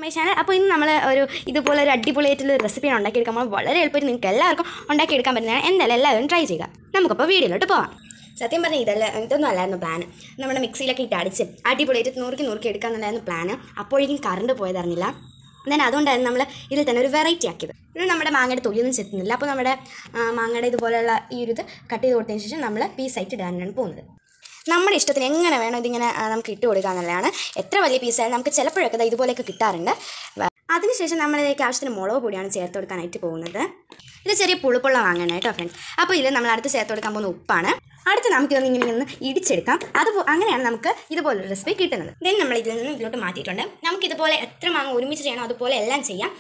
My channel അപ്പോൾ ഇന്ന് നമ്മൾ ഒരു ഇതുപോലെ ഒരു അടിപൊളിയായിട്ടുള്ള റെസിപ്പിയാണ് ഉണ്ടാക്കിയെടുക്കാൻ നമ്മൾ വളരെ എളുപ്പമായിട്ട് നിങ്ങൾക്ക് എല്ലാവർക്കും ഉണ്ടാക്കിയെടുക്കാൻ പറ്റുന്നതാണ് എന്തായാലും എല്ലാവരും ട്രൈ ചെയ്യുക നമുക്കപ്പോൾ വീഡിയോയിലോട്ട് പോവാം സത്യം പറഞ്ഞാൽ ഇതല്ല ഇതൊന്നും അല്ലായിരുന്നു പ്ലാൻ നമ്മുടെ മിക്സിയിലൊക്കെ ഇട്ട് അടിച്ച് അടിപൊളിയായിട്ട് നുറുക്കി നുറുക്കി എടുക്കാന്നുണ്ടായിരുന്നു പ്ലാൻ അപ്പോഴേക്കും കറണ്ട് പോയതറിഞ്ഞില്ല ദെൻ അതുകൊണ്ടായിരുന്നു നമ്മൾ ഇതിൽ തന്നെ ഒരു വെറൈറ്റി ആക്കിയത് ഇത് നമ്മുടെ മാങ്ങയുടെ തൊലിയൊന്നും ചെത്തുന്നില്ല അപ്പോൾ നമ്മുടെ ആ, മാങ്ങയുടെ ഇതുപോലെയുള്ള ഈ ഒരു ഇത് കട്ട് ചെയ്ത് കൊടുത്തതിന് ശേഷം നമ്മൾ പീസായിട്ട് ഇടാനാണ് പോകുന്നത് നമ്മുടെ ഇഷ്ടത്തിന് എങ്ങനെ വേണം ഇതിങ്ങനെ ആ, നമുക്ക് ഇട്ട് കൊടുക്കുക എന്നുള്ളതാണ് എത്ര വലിയ പീസായാലും നമുക്ക് ചിലപ്പോഴൊക്കെ ദാ ഇതുപോലെയൊക്കെ കിട്ടാറുണ്ട് വ- അതിനുശേഷം നമ്മളിലേക്ക് ആവശ്യത്തിന് മുളക് പൊടിയാണ് ചേർത്ത് കൊടുക്കാനായിട്ട് പോകുന്നത് ഇത് ചെറിയ പുളിപ്പുള്ള വാങ്ങണം കേട്ടോ ഫ്രണ്ട്സ് അപ്പോൾ ഇതിൽ നമ്മൾ അടുത്ത് ചേർത്ത് കൊടുക്കാൻ പോകുന്ന ഉപ്പാണ് അടുത്ത് നമുക്ക് ഇതൊന്ന് ഇങ്ങനെ ഒന്ന് ഇടിച്ചെടുക്കാം അത് അങ്ങനെയാണ് നമുക്ക് ഇതുപോലൊരു റെസിപ്പി കിട്ടുന്നത് ദെൻ നമ്മൾ ഇതിൽ നിന്ന് ഇതിലോട്ട് മാറ്റിയിട്ടുണ്ട് നമുക്ക് ഇതുപോലെ എത്ര മാങ്ങ ഒരുമിച്ച് ചെയ്യണോ അതുപോലെ എല്ലാം ചെയ്യാം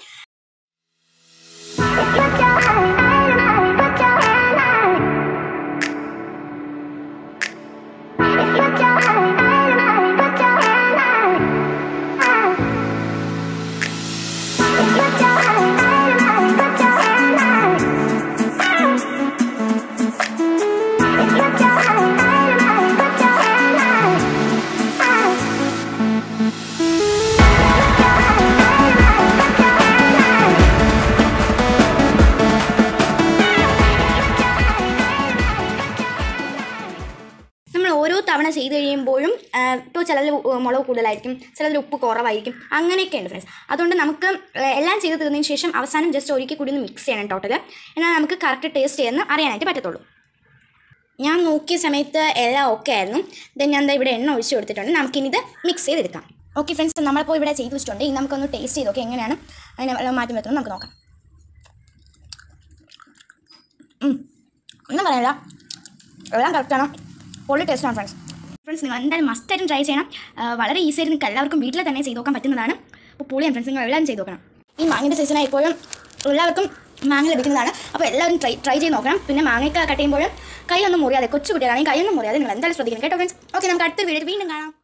നമ്മൾ ഓരോ തവണ ചെയ്ത് കഴിയുമ്പോഴും ആ, ഇപ്പോൾ ചിലതിൽ മുളക് കൂടുതലായിരിക്കും ചിലതിൽ ഉപ്പ് കുറവായിരിക്കും അങ്ങനെയൊക്കെ ഉണ്ട് ഫ്രണ്ട്സ് അതുകൊണ്ട് നമുക്ക് ആ, എല്ലാം ചെയ്ത് തീർന്നതിന് ശേഷം അവസാനം ജസ്റ്റ് ഒരിക്കൽ കൂടി ഒന്ന് മിക്സ് ചെയ്യണം ടോട്ടൽ എന്നാൽ നമുക്ക് കറക്റ്റ് ടേസ്റ്റ് ചെയ്യുന്ന അറിയാനായിട്ട് പറ്റത്തുള്ളൂ ഞാൻ നോക്കിയ സമയത്ത് എല്ലാം ഓക്കെ ആയിരുന്നു ദെൻ ഞാൻ ദാ ഇവിടെ എണ്ണ ഒഴിച്ച് കൊടുത്തിട്ടുണ്ട് നമുക്കിനി ഇത് മിക്സ് ചെയ്തെടുക്കാം ഓക്കെ ഫ്രണ്ട്സ് നമ്മളിപ്പോൾ ഇവിടെ ചെയ്ത് വെച്ചിട്ടുണ്ട് ഇനി നമുക്കൊന്ന് ടേസ്റ്റ് ചെയ്ത് നോക്കി എങ്ങനെയാണ് അതിനെ വല്ല മാറ്റം വരുന്നത് നമുക്ക് നോക്കാം ഉം. ഒന്നും പറയാനില്ല എല്ലാം കറക്റ്റാണ് പൊള്ളി ടേസ്റ്റാണ് ഫ്രണ്ട്സ് ഫ്രണ്ട്സ് നിങ്ങൾ എന്തായാലും മസ്റ്റായിട്ടും ട്രൈ ചെയ്യണം ആ, വളരെ ഈസി ആയിട്ട് നിങ്ങൾക്ക് എല്ലാവർക്കും വീട്ടിൽ തന്നെ ചെയ്ത് നോക്കാൻ പറ്റുന്നതാണ് അപ്പോൾ പൊളിയാണ് ഫ്രണ്ട്സ് നിങ്ങൾ എല്ലാവരും ചെയ്ത് നോക്കണം ഈ മാങ്ങിൻ്റെ സീസണായി എപ്പോഴും എല്ലാവർക്കും മാങ്ങ ലഭിക്കുന്നതാണ് അപ്പോൾ എല്ലാവരും ട്രൈ ട്രൈ ചെയ്ത് നോക്കണം പിന്നെ മാങ്ങയൊക്കെ കട്ട് ചെയ്യുമ്പോഴും കൈയൊന്നും മുറിയാതെ കൊച്ചു കുട്ടികളാണെങ്കിൽ കൈയൊന്നും മുറിയാതെ നിങ്ങൾ എന്തായാലും ശ്രദ്ധിക്കണം കേട്ടോ ഫ്രണ്ട്സ് ഓക്കെ നമുക്ക് അടുത്ത വീഡിയോ വീണ്ടും കാണാം